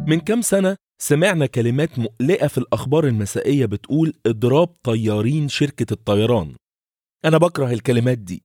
من كام سنة سمعنا كلمات مقلقة في الأخبار المسائية بتقول إضراب طيارين شركة الطيران أنا بكره الكلمات دي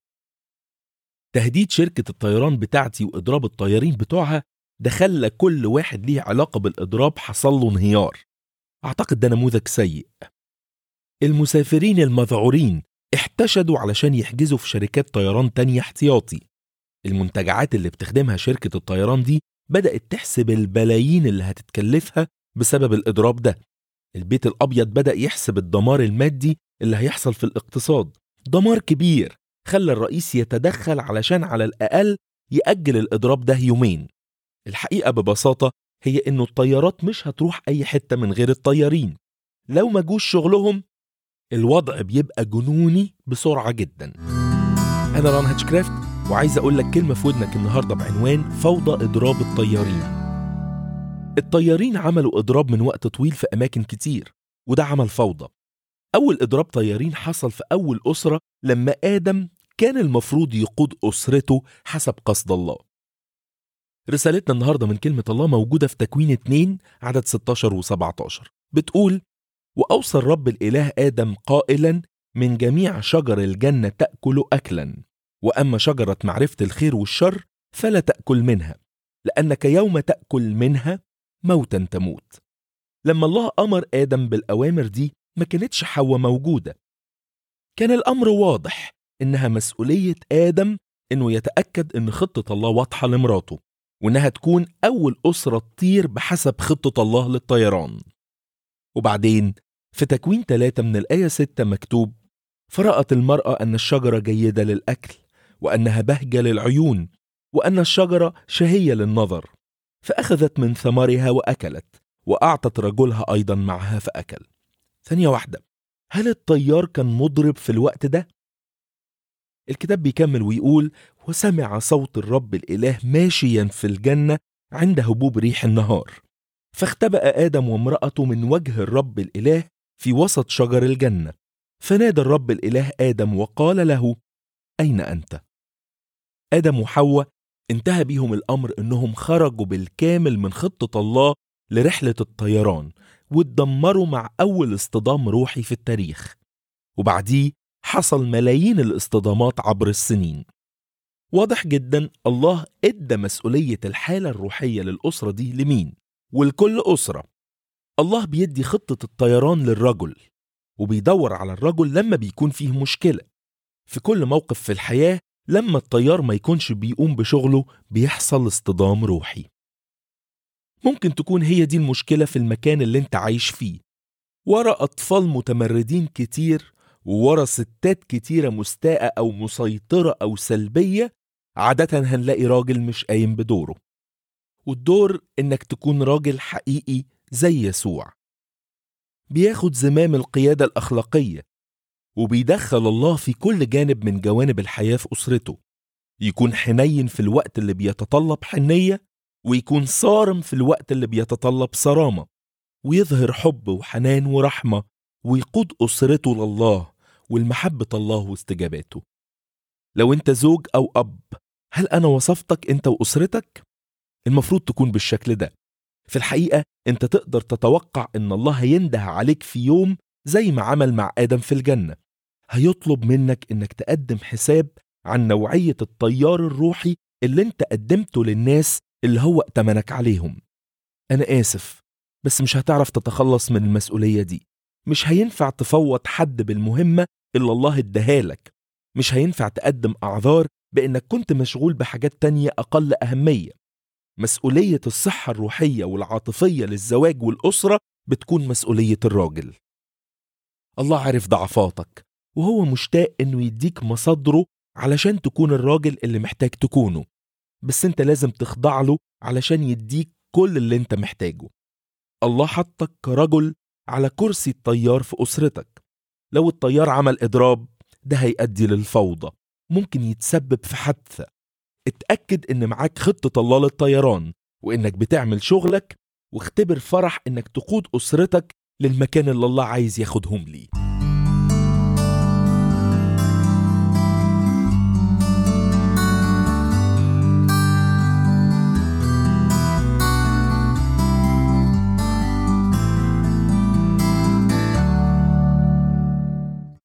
تهديد شركة الطيران بتاعتي وإضراب الطيارين بتوعها ده خلى كل واحد ليه علاقة بالإضراب حصل له انهيار أعتقد ده نموذج سيء المسافرين المذعورين احتشدوا علشان يحجزوا في شركات طيران تانية احتياطي المنتجعات اللي بتخدمها شركة الطيران دي بدأت تحسب البلايين اللي هتتكلفها بسبب الإضراب ده البيت الأبيض بدأ يحسب الدمار المادي اللي هيحصل في الاقتصاد دمار كبير خلى الرئيس يتدخل علشان على الأقل يأجل الإضراب ده يومين الحقيقة ببساطة هي إنه الطيارات مش هتروح أي حتة من غير الطيارين لو ما جوش شغلهم الوضع بيبقى جنوني بسرعة جدا أنا ران هاتشكرافت وعايز أقول لك كلمة في ودنك النهاردة بعنوان فوضى إضراب الطيارين الطيارين عملوا إضراب من وقت طويل في أماكن كتير وده عمل فوضى أول إضراب طيارين حصل في أول أسرة لما آدم كان المفروض يقود أسرته حسب قصد الله رسالتنا النهاردة من كلمة الله موجودة في تكوين 2 عدد 16 و 17 بتقول وأوصى الرب الإله آدم قائلا من جميع شجر الجنة تأكل أكلا وأما شجرة معرفة الخير والشر فلا تأكل منها لأنك يوم تأكل منها موتا تموت لما الله أمر آدم بالأوامر دي ما كانتش حواء موجودة كان الأمر واضح إنها مسؤولية آدم إنه يتأكد إن خطة الله واضحة لمراته وإنها تكون أول أسرة تطير بحسب خطة الله للطيران وبعدين في تكوين ثلاثة من الآية ستة مكتوب فرأت المرأة أن الشجرة جيدة للأكل وأنها بهجة للعيون وأن الشجرة شهية للنظر فأخذت من ثمرها وأكلت وأعطت رجلها أيضا معها فأكل ثانية واحدة هل الطيار كان مضرب في الوقت ده؟ الكتاب بيكمل ويقول وسمع صوت الرب الإله ماشيا في الجنة عند هبوب ريح النهار فاختبأ آدم وامرأته من وجه الرب الإله في وسط شجر الجنة فنادى الرب الإله آدم وقال له أين أنت؟ آدم وحواء انتهى بيهم الأمر إنهم خرجوا بالكامل من خطة الله لرحلة الطيران واتدمروا مع أول اصطدام روحي في التاريخ وبعديه حصل ملايين الاصطدامات عبر السنين واضح جدا الله ادى مسؤولية الحالة الروحية للأسرة دي لمين ولكل أسرة الله بيدي خطة الطيران للرجل وبيدور على الرجل لما بيكون فيه مشكلة في كل موقف في الحياة لما الطيار ما يكونش بيقوم بشغله بيحصل اصطدام روحي ممكن تكون هي دي المشكلة في المكان اللي انت عايش فيه ورا أطفال متمردين كتير وورا ستات كتيرة مستاءة أو مسيطرة أو سلبية عادة هنلاقي راجل مش قايم بدوره والدور إنك تكون راجل حقيقي زي يسوع بياخد زمام القيادة الأخلاقية وبيدخل الله في كل جانب من جوانب الحياة في أسرته يكون حنين في الوقت اللي بيتطلب حنية ويكون صارم في الوقت اللي بيتطلب صرامة ويظهر حب وحنان ورحمة ويقود أسرته لله والمحبة الله واستجاباته لو أنت زوج أو أب هل أنا وصفتك أنت وأسرتك؟ المفروض تكون بالشكل ده في الحقيقة أنت تقدر تتوقع أن الله هينده عليك في يوم زي ما عمل مع آدم في الجنة هيطلب منك أنك تقدم حساب عن نوعية الطيار الروحي اللي أنت قدمته للناس اللي هو ائتمنك عليهم أنا آسف بس مش هتعرف تتخلص من المسؤولية دي مش هينفع تفوض حد بالمهمة اللي الله اداهالك مش هينفع تقدم أعذار بأنك كنت مشغول بحاجات تانية أقل أهمية مسؤولية الصحة الروحية والعاطفية للزواج والأسرة بتكون مسؤولية الراجل الله عارف ضعفاتك وهو مشتاق انه يديك مصادره علشان تكون الراجل اللي محتاج تكونه بس انت لازم تخضع له علشان يديك كل اللي انت محتاجه الله حطك كرجل على كرسي الطيار في أسرتك لو الطيار عمل إضراب ده هيؤدي للفوضى ممكن يتسبب في حادثة اتأكد إن معاك خطة الله للطيران وإنك بتعمل شغلك واختبر فرح إنك تقود أسرتك للمكان اللي الله عايز ياخدهم ليه